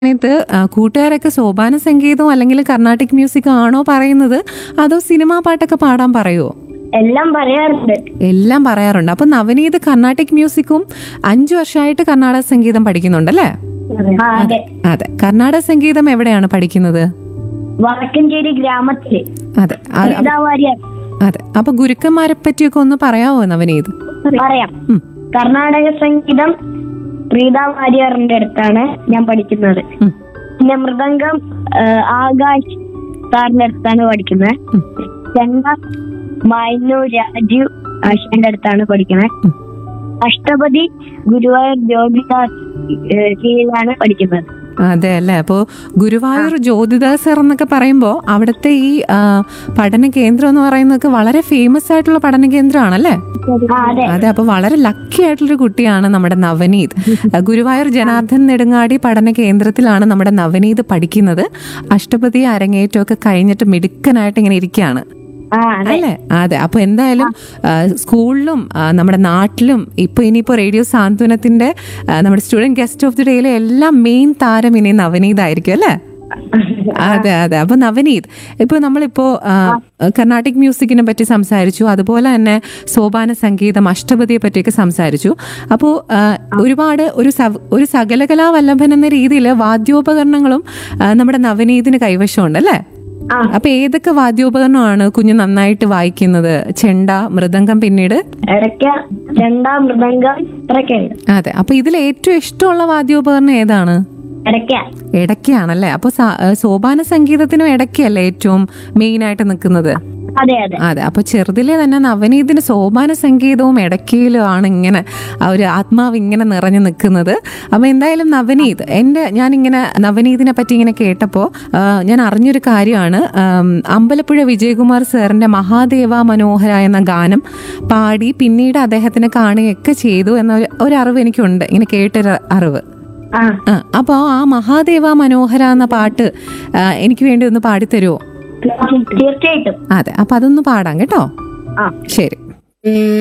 സമയത്ത് ആ, കൂട്ടുകാരൊക്കെ സോപാന സംഗീതം അല്ലെങ്കിൽ കർണാട്ടിക് മ്യൂസിക് ആണോ പറയുന്നത് അതോ സിനിമാ പാട്ടൊക്കെ പാടാൻ പറയുമോ എല്ലാം പറയാറുണ്ട് എല്ലാം പറയാറുണ്ട് അപ്പൊ നവനീത് കർണാട്ടിക് മ്യൂസിക്കും അഞ്ചു വർഷമായിട്ട് കർണാടക സംഗീതം പഠിക്കുന്നുണ്ടല്ലേ ആ, അതെ അതെ കർണാടക സംഗീതം എവിടെയാണ് പഠിക്കുന്നത് വടക്കഞ്ചേരി ഗ്രാമത്തില് അതെ ആ- വാര്യർ അതെ അപ്പൊ ഗുരുക്കന്മാരെ പറ്റിയൊക്കെ ഒന്ന് പറയാവോ നവനീത് പറയാം ഉം. കർണാടക സംഗീതം പ്രീത വാര്യറിന്റെ അടുത്താണ് ഞാൻ പഠിക്കുന്നത് ഉം. പിന്നെ മൃദംഗം ആ, ആകാശ് സാറിന്റെ അടുത്താണ് പഠിക്കുന്നത് ഉം. ചെണ്ട മൈനു രാജു ആശാന്റെ അടുത്താണ് പഠിക്കുന്നത് ഉം. അഷ്ടപതി ഗുരുവായൂർ ജ്യോതിദാസ് ഏ, കീഴിലാണ് പഠിക്കുന്നത് അതെ അല്ലേ അപ്പോൾ ഗുരുവായൂർ ജ്യോതിദാസ് സർ എന്നൊക്കെ പറയുമ്പോൾ അവിടുത്തെ ഈ ആ, പഠന കേന്ദ്രം എന്ന് പറയുന്നത് വളരെ ഫേമസ് ആയിട്ടുള്ള പഠന കേന്ദ്രമാണല്ലേ ആ, അതെ അതെ അപ്പൊ വളരെ ലക്കി ആയിട്ടുള്ളൊരു കുട്ടിയാണ് നമ്മുടെ നവനീത് ആ, ഗുരുവായൂർ ജനാർദ്ദൻ നെടുങ്ങാടി പഠന കേന്ദ്രത്തിലാണ് നമ്മുടെ നവനീത് പഠിക്കുന്നത് അഷ്ടപതി അരങ്ങേറ്റമൊക്കെ കഴിഞ്ഞിട്ട് മിടുക്കനായിട്ട് ഇങ്ങനെ ഇരിക്കുകയാണ് ആ അതെ അല്ലേ അതെ അപ്പൊ എന്തായാലും ആ, സ്കൂളിലും ആ, നമ്മുടെ നാട്ടിലും ഇപ്പൊ ഇനിയിപ്പോ റേഡിയോ സാന്ത്വനത്തിന്റെ ആ, നമ്മുടെ സ്റ്റുഡന്റ് ഗസ്റ്റ് ഓഫ് ദി ഡേയിലെ എല്ലാം മെയിൻ താരം ഇനി നവനീത് ആയിരിക്കും അല്ലേ അതെ അതെ അപ്പൊ നവനീത് ഇപ്പൊ നമ്മളിപ്പോ ആ, കർണാട്ടിക് മ്യൂസിക്കിനെ പറ്റി സംസാരിച്ചു അതുപോലെ തന്നെ സോപാന സംഗീതം അഷ്ടപതിയെ പറ്റിയൊക്കെ സംസാരിച്ചു അപ്പോൾ ഒരുപാട് ഒരു സവ- ഒരു സകലകലാ വല്ലഭൻ എന്ന രീതിയിൽ വാദ്യോപകരണങ്ങളും ആ, നമ്മുടെ നവനീതിന് കൈവശമുണ്ട് അല്ലേ ആ. അപ്പൊ ഏതൊക്കെ വാദ്യോപകരണമാണ് കുഞ്ഞ് നന്നായിട്ട് വായിക്കുന്നത് ചെണ്ട മൃദംഗം പിന്നീട് ഇടയ്ക്ക് ചെണ്ട മൃദംഗം ഇത്രയൊക്കെ ഉണ്ട് അതെ അപ്പൊ ഇതിൽ ഏറ്റവും ഇഷ്ടമുള്ള വാദ്യോപകരണം ഏതാണ് ഇടയ്ക്ക ഇടയ്ക്കാണല്ലേ അപ്പൊ സ- ഏ, സോപാന സംഗീതത്തിനും ഇടയ്ക്കല്ലേ ഏറ്റവും മെയിൻ ആയിട്ട് നിൽക്കുന്നത് അതെ അതെ അതെ അപ്പൊ ചെറുതിലെ തന്നെ നവനീതിന് സോപാന സംഗീതവും ഇടയ്ക്കയിലും ആണ് ഇങ്ങനെ ആ ഒരു ആത്മാവ് ഇങ്ങനെ നിറഞ്ഞു നിൽക്കുന്നത് അപ്പൊ എന്തായാലും നവനീത് എൻ്റെ ഞാനിങ്ങനെ നവനീതിനെ പറ്റി ഇങ്ങനെ കേട്ടപ്പോൾ ഞാൻ അറിഞ്ഞൊരു കാര്യമാണ് ആം, അമ്പലപ്പുഴ വിജയകുമാർ സാറിന്റെ മഹാദേവ മനോഹര എന്ന ഗാനം പാടി പിന്നീട് അദ്ദേഹത്തിനെ കാണുകയൊക്കെ ചെയ്തു എന്ന ഒരു- ഒരു അറിവ് എനിക്കുണ്ട് ഇങ്ങനെ കേട്ടൊരു അറിവ് ആ ആ അപ്പോൾ ആ മഹാദേവ മനോഹര എന്ന പാട്ട് ആ, എനിക്ക് വേണ്ടി ഒന്ന് പാടിത്തരുമോ തീർച്ചയായിട്ടും അതെ അപ്പൊ അതൊന്ന് പാടാം കേട്ടോ ആ ശരി